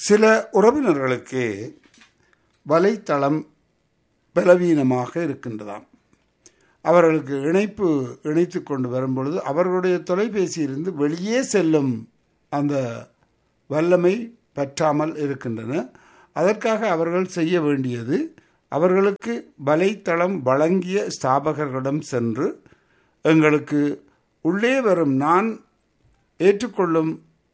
சில உறவினர்களுக்கு வலைத்தளம் பலவீனமாக இருக்கின்றதாம் அவர்களுக்கு இணைப்பு இணைத்து கொண்டு வரும்பொழுது அவர்களுடைய தொலைபேசியிலிருந்து வெளியே செல்லும் அந்த வல்லமை பற்றாமல் இருக்கின்றன அதற்காக அவர்கள் செய்ய வேண்டியது அவர்களுக்கு வலைத்தளம் வழங்கிய ஸ்தாபகர்களிடம் சென்று எங்களுக்கு உள்ளே வரும் நான் ஏற்றுக்கொள்ளும்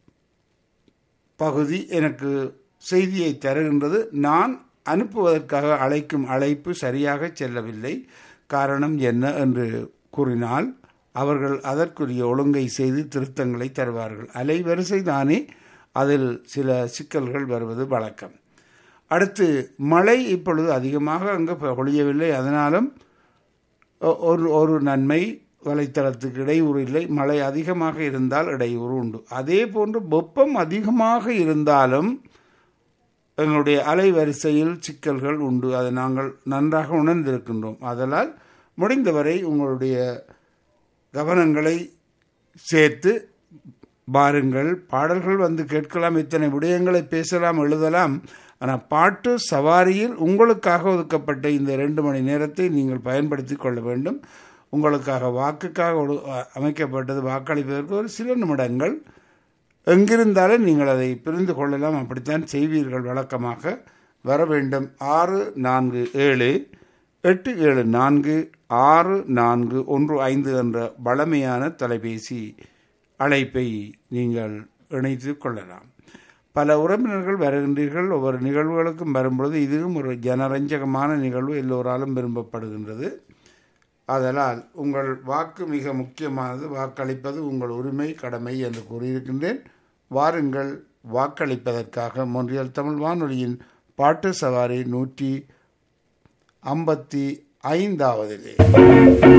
பகுதி எனக்கு செய்தியை தருகின்றது நான் அனுப்புவதற்காக அழைக்கும் அழைப்பு சரியாக செல்லவில்லை காரணம் என்ன என்று கூறினால் அவர்கள் அதற்குரிய ஒழுங்கை செய்து திருத்தங்களை தருவார்கள் அலைவரிசை தானே அதில் சில சிக்கல்கள் வருவது வழக்கம் அடுத்து மழை இப்பொழுது அதிகமாக அங்கு பொழியவில்லை அதனாலும் ஒரு ஒரு நன்மை வலைத்தளத்துக்கு இடையூறு இல்லை மழை அதிகமாக இருந்தால் இடையூறு உண்டு அதே போன்று வெப்பம் அதிகமாக இருந்தாலும் எங்களுடைய அலைவரிசையில் சிக்கல்கள் உண்டு அதை நாங்கள் நன்றாக உணர்ந்திருக்கின்றோம் அதனால் முடிந்தவரை உங்களுடைய கவனங்களை சேர்த்து பாருங்கள் பாடல்கள் வந்து கேட்கலாம் இத்தனை விடயங்களை பேசலாம் எழுதலாம் ஆனால் பாட்டு சவாரியில் உங்களுக்காக ஒதுக்கப்பட்ட இந்த ரெண்டு மணி நேரத்தை நீங்கள் பயன்படுத்தி கொள்ள வேண்டும் உங்களுக்காக வாக்குக்காக அமைக்கப்பட்டது வாக்களிப்பதற்கு ஒரு சில நிமிடங்கள் எங்கிருந்தாலும் நீங்கள் அதை புரிந்து கொள்ளலாம் அப்படித்தான் செய்வீர்கள் வழக்கமாக வர வேண்டும் ஆறு நான்கு ஏழு எட்டு ஏழு நான்கு ஆறு நான்கு ஒன்று ஐந்து என்ற பழமையான தொலைபேசி அழைப்பை நீங்கள் இணைத்து கொள்ளலாம் பல உறவினர்கள் வருகின்றீர்கள் ஒவ்வொரு நிகழ்வுகளுக்கும் வரும்பொழுது இதுவும் ஒரு ஜனரஞ்சகமான நிகழ்வு எல்லோராலும் விரும்பப்படுகின்றது அதனால் உங்கள் வாக்கு மிக முக்கியமானது வாக்களிப்பது உங்கள் உரிமை கடமை என்று கூறியிருக்கின்றேன் வாருங்கள் வாக்களிப்பதற்காக மொன்றியல் தமிழ் வானொலியின் பாட்டு சவாரி நூற்றி ஐம்பத்தி ஐந்தாவதிலே